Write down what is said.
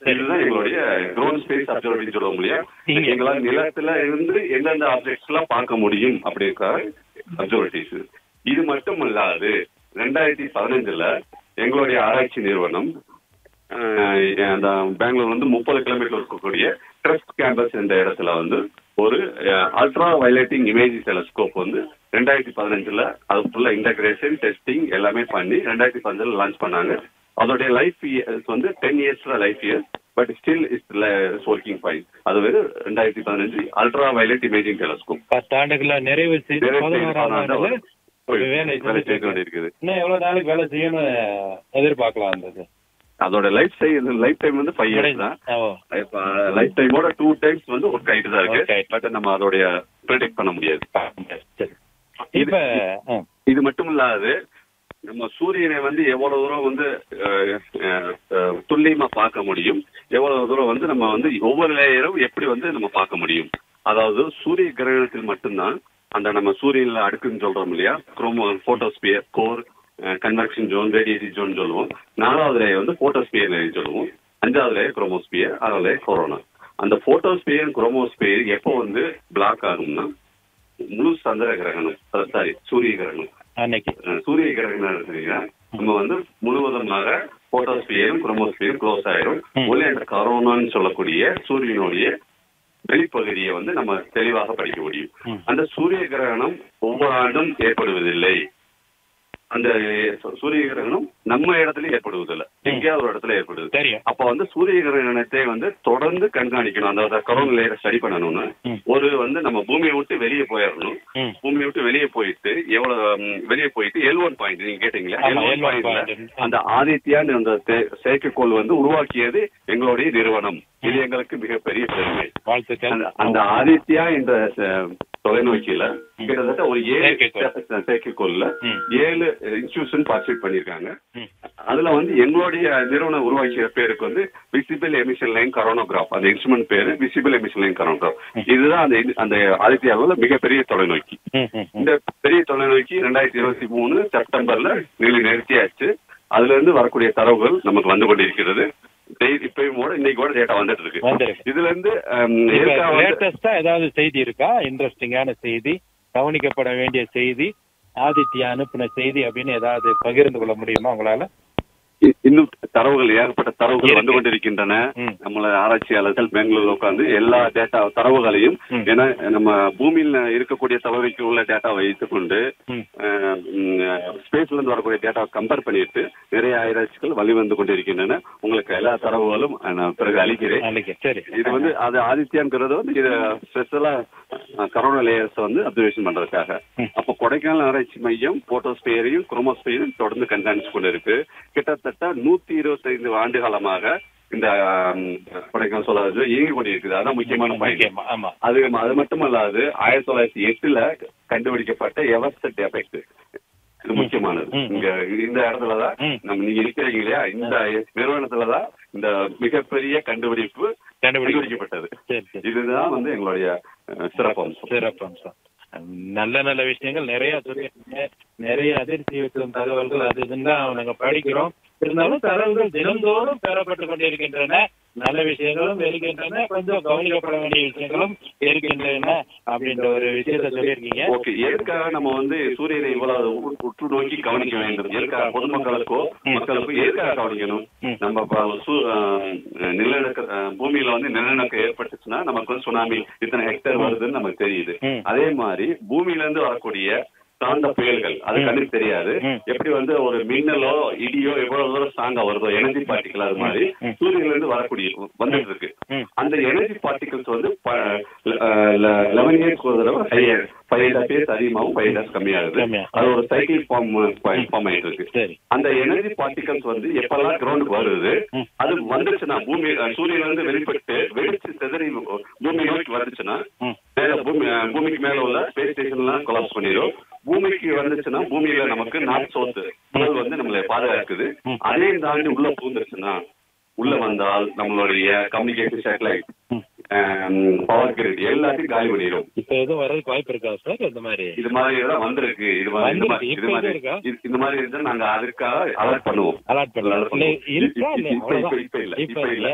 இதுதான் எங்களுடைய ground space observatory சொல்லுவோம் இல்லையா நீங்க- எங்களால் நிலத்துல இருந்து எந்தெந்த ஆப்ஜெக்ட்ஸ் எல்லாம் பார்க்க முடியும் அப்படி இருக்க அப்சர்வேட்டரிஸ் இது மட்டும் இல்லாது ரெண்டாயிரத்தி பதினஞ்சுல எங்களுடைய ஆராய்ச்சி நிறுவனம் அஹ், அந்த பெங்களூர் வந்து முப்பது கிலோமீட்டர் இருக்கக்கூடிய ட்ரஸ்ட் கேம்பஸ் என்ற இடத்துல வந்து ஒரு அல்ட்ரா வயலேட்டிங் இமேஜ் டெலஸ்கோப் வந்து ரெண்டாயிரத்தி பதினஞ்சுல அது ஃபுல்லா இன்டகிரேஷன் டெஸ்டிங் எல்லாமே பண்ணி ரெண்டாயிரத்தி பதினஞ்சுல லான்ச் பண்ணாங்க அதோடைய லைஃப் இயர்ஸ் வந்து டென் இயர்ஸ்ல life years but still is working fine அது வெறும் ரெண்டாயிரத்தி பதினஞ்சு அல்ட்ரா வயலட் இமேஜிங் டெலஸ்கோப் பத்தாண்டுகளை நிறைவு செய்து பதினோராம் ஆண்டுல ஒரு வேலை வேலை செய்து கொண்டிருக்குது இன்னும் எவ்வளவு நாளைக்கு வேலை செய்யணும்னு எதிர்பார்க்கலாம் அந்த இது. அதோட லைஃப் சைஸ் லைஃப் டைம் வந்து ஃபைவ் இயர்ஸ் தான் ஓ லைஃப் டைமோட டூ டைம்ஸ் வந்து ஒர்க் ஆயிட்டு தான் Okay. இருக்கு பட் நம்ம அதோடைய ப்ரிடிக்ட் பண்ண முடியாது சரி இப்ப ஆ, இது மட்டும் இல்லாது நம்ம சூரியனை வந்து எவ்வளவு தூரம் வந்து அஹ், அஹ், அஹ், துல்லியமா பார்க்க முடியும் எவ்வளவு தூரம் வந்து நம்ம வந்து ஒவ்வொரு லேயரும் எப்படி வந்து நம்ம பார்க்க முடியும் அதாவது சூரிய கிரகணத்தில் மட்டும்தான் அந்த நம்ம சூரியன்ல அடுக்குன்னு சொல்றோம் இல்லையா chromo photosphere core convection zone radiation zone சொல்லுவோம் நாலாவது லேயர் வந்து போட்டோஸ்பியர் லேயர் சொல்லுவோம் அஞ்சாவது லேயர் குரோமோஸ்பியர் ஆறாவது லேயர் கொரோனா அந்த போட்டோஸ்பியர் குரோமோஸ்பியர் எப்போ வந்து பிளாக் ஆகும்னா முழு சந்திர கிரகணம் சாரி சூரிய கிரகணம் அன்னைக்கு அஹ் சூரிய கிரகணம் இருக்குதுங்க நம்ம வந்து முழுவதுமாக போட்டோஸ்பியரும் குரோமோஸ்பியரும் க்ளோஸ் ஆயிரும் ம். ஒளி என்ற கரோனான்னு சொல்லக்கூடிய சூரியனுடைய வெளிப்பகுதியை வந்து நம்ம தெளிவாக படிக்க முடியும் ம். அந்த சூரிய கிரகணம் ஒவ்வொரு ஆண்டும் ஏற்படுவதில்லை அந்த சு- சூரிய கிரகணம் நம்ம இடத்துல ஏற்படுவதில்லை எங்கேயாவது ஒரு இடத்துல ஏற்படுது தெரியும் அப்ப வந்து சூரிய கிரகணத்தை வந்து தொடர்ந்து கண்காணிக்கணும் அந்த கரோனா லேயரை ஸ்டடி பண்ணணும்னு ம். ஒரு வந்து நம்ம பூமியை விட்டு வெளியே போயிடணும் ம். பூமியை விட்டு வெளியே போயிட்டு எவ்வளவு ம், வெளியே போயிட்டு எல் ஒன் பாயிண்ட் நீங்க கேட்டீங்களா ஆமா, எல் ஒன் L1 பாயிண்ட்ல point. அந்த ஆதித்யான்னு அந்த தே- செயற்கைக்கோள் வந்து உருவாக்கியது எங்களுடைய நிறுவனம் இது எங்களுக்கு மிகப்பெரிய பெருமை வாழ்த்துக்கள் அந்த- அந்த ஆதித்யா என்ற அஹ், தொலைநோக்கியில கிட்டத்தட்ட ஒரு ஏழு செயற்கைக்கோள். செ- செயற்கைக்கோள்ல ம். ஏழு இன்ஸ்டிடியூஷன் பார்ட்டிசிபேட் பண்ணிருக்காங்க ம். அதுல வந்து எங்களுடைய நிறுவனம் உருவாக்கிய பேருக்கு வந்து விசிபிள் எமிஷன் லைன் கரோனோகிராஃப் அந்த இன்ஸ்ட்ருமெண்ட் பேரு விசிபிள் எமிஷன் லைன் கரோனோகிராஃப் இதுதான் அந்த இது- அந்த ஆதித்யாவில் மிகப்பெரிய தொலைநோக்கி ம், ம், ம். இந்த பெரிய தொலைநோக்கி ரெண்டாயிரத்தி இருபத்தி மூணு செப்டம்பர்ல நிலை நிறுத்தியாச்சு அதுல இருந்து வரக்கூடிய தரவுகள் நமக்கு வந்து கொண்டிருக்கிறது டெய்- இப்பயும் கூட இன்னைக்கு கூட டேட்டா வந்துட்டு இருக்கு வந்திருக்கு. இதுல இருந்து ஹம், எதுக்காக வந்து- லேட்டஸ்டா ஏதாவது செய்தி இருக்கா இன்ட்ரெஸ்டிங்கான செய்தி கவனிக்கப்பட வேண்டிய செய்தி ஆதித்யா அனுப்பின செய்தி அப்படின்னு ஏதாவது பகிர்ந்து கொள்ள முடியுமா உங்களால இ- இன்னும் தரவுகள் ஏகப்பட்ட தரவுகள் இருக்கு. வந்து கொண்டிருக்கின்றன ம். நம்மள ஆராய்ச்சியாளர்கள் பெங்களூர்ல உட்கார்ந்து எல்லா டேட்டா தரவுகளையும் ம். ஏன்னா நம்ம பூமியில இருக்கக்கூடிய தரவுக்கு உள்ள டேட்டா வைத்துக்கொண்டு ம். ஸ்பேஸ்ல இருந்து வரக்கூடிய டேட்டா கம்பேர் பண்ணிட்டு நிறைய ஆராய்ச்சிகள் வழிவந்து கொண்டிருக்கின்றன உங்களுக்கு எல்லா தரவுகளும் நான் பிறகு அளிக்கிறேன் அன்னைக்கு சரி இது வந்து அது ஆதித்யாங்கிறது வந்து இது ஸ்பெஷலா கரோனா லேயர்ஸ் வந்து அப்சர்வேஷன் பண்றதுக்காக ம். அப்ப கொடைக்கானல் ஆராய்ச்சி மையம் போட்டோஸ்பியரையும் குரோமோஸ்பியரையும் தொடர்ந்து கண்காணிச்சு கொண்டு இருக்கு கிட்டத்தட்ட நூத்தி இருபத்தைந்து ஆண்டு காலமாக இந்த ஆம், கொடைக்கானல் சொல்லாது இயங்கி கொண்டிருக்குது அதான் முக்கியமான பாயிண்ட் முக்கியமா, ஆமா அது அது மட்டுமல்லாது ஆயிரத்தி தொள்ளாயிரத்தி எட்டுல கண்டுபிடிக்கப்பட்ட எவர்செட் எஃபெக்ட் இது முக்கியமானது ம். இங்க இந்த இடத்துலதான் ம். நம்ம நீங்க இருக்கிறீங்க இல்லையா இந்த நிறுவனத்துலதான் இந்த மிகப்பெரிய கண்டுபிடிப்பு கண்டுபிடிக்க கண்டுபிடிக்கப்பட்டது சரி சரி இதுதான் வந்து எங்களுடைய அஹ், சிறப்பம்சம் சிறப்பு அம்சம் நல்ல நல்ல விஷயங்கள் நிறைய சொல்லியிருக்கீங்க நிறைய அதிர்ச்சி வைக்கும் தகவல்கள் அது இதுன்னு தான் நாங்க படிக்கிறோம் இருந்தாலும் தரவுகள் தினந்தோறும் பெறப்பட்டு கொண்டிருக்கின்றன நல்ல விஷயங்களும் இருக்கின்றன கொஞ்சம் கவனிக்கப்பட வேண்டிய விஷயங்களும் இருக்கின்றன அப்படின்ற ஒரு விஷயத்த சொல்லியிருக்கீங்க ஓகே எதுக்காக நம்ம வந்து சூரியனை இவ்வளவு உ- உற்று நோக்கி கவனிக்க வேண்டும் எதுக்காக பொதுமக்களுக்கோ ம். மக்களுக்கோ எதுக்காக கவனிக்கணும் ம். நம்ம இப்ப சு- அஹ், நிலநடுக்க அஹ், பூமியில வந்து நிலநடுக்கம் ஏற்பட்டுச்சுன்னா நமக்கு வந்து சுனாமி இத்தனை ஹெக்டேர் வருதுன்னு நமக்கு தெரியுது ம். அதே மாதிரி பூமியில இருந்து வரக்கூடிய சார்ந்த புயல்கள் அது ம். கண்ணுக்கு தெரியாது ம். எப்படி வந்து ஒரு மின்னலோ இடியோ எவ்வளவு தூரம் ஸ்ட்ராங்கா வருதோ எனர்ஜி பார்ட்டிகல் அது மாதிரி ம். சூரியன்ல இருந்து வரக்கூடிய வந்துட்டு இருக்கு ம். அந்த எனர்ஜி பார்ட்டிகல்ஸ் வந்து லெவன் இயர்ஸ் ஒரு தடவை ஹையர் ஃபைவ் டேஸ் அதிகமாகவும் ஃபைவ் டேஸ் கம்மியாகுது கம்மியா. அது ஒரு சைக்கிள் ஃபார்ம் ஃபார்ம் ஆயிட்டு இருக்கு சரி அந்த எனர்ஜி பார்ட்டிகல்ஸ் வந்து எப்பெல்லாம் கிரவுண்டுக்கு வருது ம். அது வந்துச்சுன்னா பூமி அஹ், சூரியன்ல இருந்து வெளிப்பட்டு வெடிச்சு சிதறி பூமி நோக்கி வந்துச்சுன்னா ம். மேல பூமி அஹ், பூமிக்கு மேல உள்ள ஸ்பேஸ் ஸ்டேஷன்லாம் கொலாப்ஸ் பண்ணிடும் பூமிக்கு வந்துச்சுன்னா பூமியில நமக்கு நார்த் சவுத் புயல் வந்து நம்மளை பாதுகாக்குது ம். அதையும் தாண்டி உள்ள பூந்துருச்சுன்னா உள்ள வந்தால் நம்மளுடைய கம்யூனிகேஷன் சேட்டலைட் ம். பவர் கிரிட் எல்லாத்தையும் காலி பண்ணிடும் இப்ப எதுவும் வர்றதுக்கு வாய்ப்பு இருக்கா சார் இந்த மாதிரி இது மாதிரி எல்லாம் வந்திருக்கு இது மாதிரி இந்த மாதிரி வந்திருக்கு. இது இப்ப மாதிரி இது இருக்கா? இது- இந்த மாதிரி இருந்தா நாங்க அதற்காக அலர்ட் பண்ணுவோம் அலாட் பண்ணலாம் alert பண்ணுவோம். இல்ல, இருக்கா இப்ப- இல்லையா இப்ப- அவ்வளவுதான் இப்ப இல்ல இப்ப இப்ப இல்ல